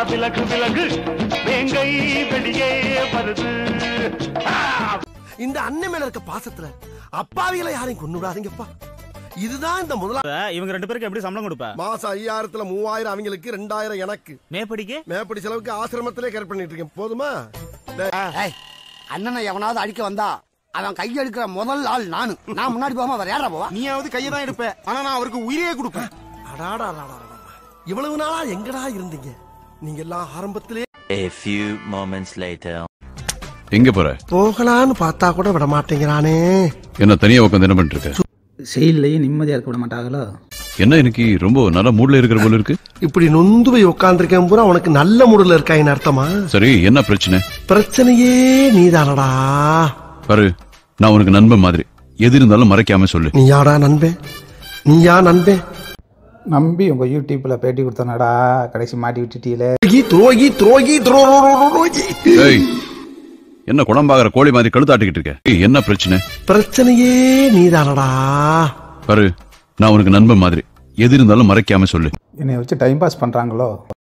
விலகு விலகு வேங்கை வெளியே வருது இந்த அண்ணன் மேல இருக்க பாசத்துல அப்பாவிகளை யாரையும் கொண்டு விடாதீங்கப்பா இதுதான் இந்த முதலா இவங்க ரெண்டு பேருக்கு எப்படி சம்பளம் கொடுப்ப மாசம் ஐயாயிரத்துல மூவாயிரம் அவங்களுக்கு ரெண்டாயிரம் எனக்கு மேப்படிக்கு மேப்படி செலவுக்கு ஆசிரமத்திலே கரெக்ட் பண்ணிட்டு இருக்கேன் போதுமா ஏய், அண்ணனை எவனாவது அடிக்க வந்தா அவன் கையெடுக்கிற முதல் ஆள் நானு நான் முன்னாடி போகாம அவர் யாரா போவா நீயாவது கையை தான் எடுப்ப ஆனா நான் அவருக்கு உயிரே கொடுப்பேன் அடாடாடாடாடா. இவ்வளவு நாளா எங்கடா இருந்தீங்க நீங்க எல்லாம் ஆரம்பத்திலே A few moments later. எங்க போற போகலான்னு பார்த்தா கூட விட மாட்டேங்கிறானே என்ன தனியா உட்காந்து என்ன பண்ணிட்டு இருக்க செயல்லையே நிம்மதியா இருக்க விட மாட்டாங்களோ என்ன இன்னைக்கு ரொம்ப நல்ல மூட்ல இருக்கிற போல இருக்கு இப்படி நொந்து போய் உட்காந்துருக்கேன் பூரா உனக்கு நல்ல மூடுல இருக்காயின்னு அர்த்தமா சரி என்ன பிரச்சனை பிரச்சனையே நீதானடா பாரு நான் உனக்கு நண்பன் மாதிரி எது இருந்தாலும் மறைக்காம சொல்லு நீயாடா நண்பன் நீயா நண்பன் நம்பி உங்க யூடியூப்ல பேட்டி கொடுத்தனடா கடைசி மாட்டி விட்டுட்டீங்களே துரோகி துரோகி துரோகி துரோகி ஏய் என்ன குழம்பாகிற கோழி மாதிரி கழுத்தாட்டிக்கிட்டு இருக்க ஏய், என்ன பிரச்சனை பிரச்சனையே நீதானடா பாரு நான் உனக்கு நண்பன் மாதிரி எது இருந்தாலும் மறைக்காம சொல்லு என்னை வச்சு டைம் பாஸ் பண்றாங்களோ